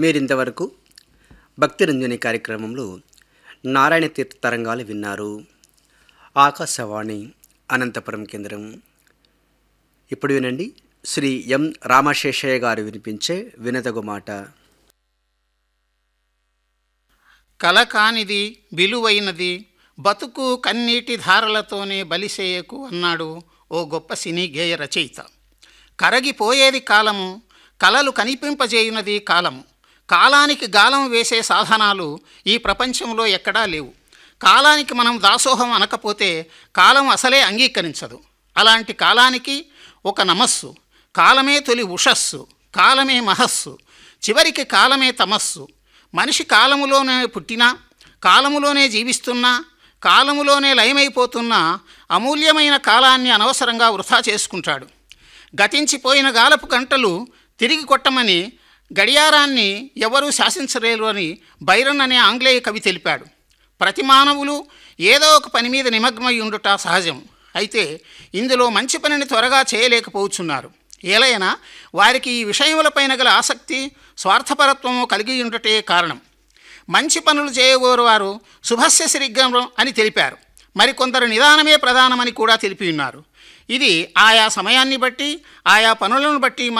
మీరింతవరకు భక్తి రంజని కార్యక్రమంలో నారాయణ తీర్థ తరంగాలు విన్నారు ఆకాశవాణి అనంతపురం కేంద్రం ఇప్పుడు వినండి శ్రీ ఎం రామశేషయ్య గారు వినిపించే వినతగు మాట కల కానిది విలువైనది బతుకు కన్నీటి ధారలతోనే బలిసేయకు అన్నాడు ఓ గొప్ప సినీ గేయ రచయిత కరగిపోయేది కాలము కలలు కనిపింపజేయునది కాలము కాలానికి గాలం వేసే సాధనాలు ఈ ప్రపంచంలో ఎక్కడా లేవు కాలానికి మనం దాసోహం అనకపోతే కాలం అసలే అంగీకరించదు అలాంటి కాలానికి ఒక నమస్సు కాలమే తొలి ఉషస్సు కాలమే మహస్సు చివరికి కాలమే తమస్సు మనిషి కాలములోనే పుట్టినా కాలములోనే జీవిస్తున్నా కాలములోనే లయమైపోతున్న అమూల్యమైన కాలాన్ని అనవసరంగా వృధా చేసుకుంటాడు గతించిపోయిన గాలపు గంటలు తిరిగి కొట్టమని గడియారాన్ని ఎవరూ శాసించలేరు అని బైరన్ అనే ఆంగ్లేయ కవి తెలిపాడు ప్రతి మానవులు ఏదో ఒక పని మీద నిమగ్నమై ఉండుట సహజం అయితే ఇందులో మంచి పనిని త్వరగా చేయలేకపోతున్నారు ఏలైనా వారికి ఈ విషయములపైన గల ఆసక్తి స్వార్థపరత్వము కలిగి ఉండటే కారణం మంచి పనులు చేయగోరు వారు శుభస్య శ్రీగ్రం అని తెలిపారు మరికొందరు నిదానమే ప్రధానమని కూడా తెలిపి ఉన్నారు ఇది ఆయా సమయాన్ని బట్టి ఆయా పనులను బట్టి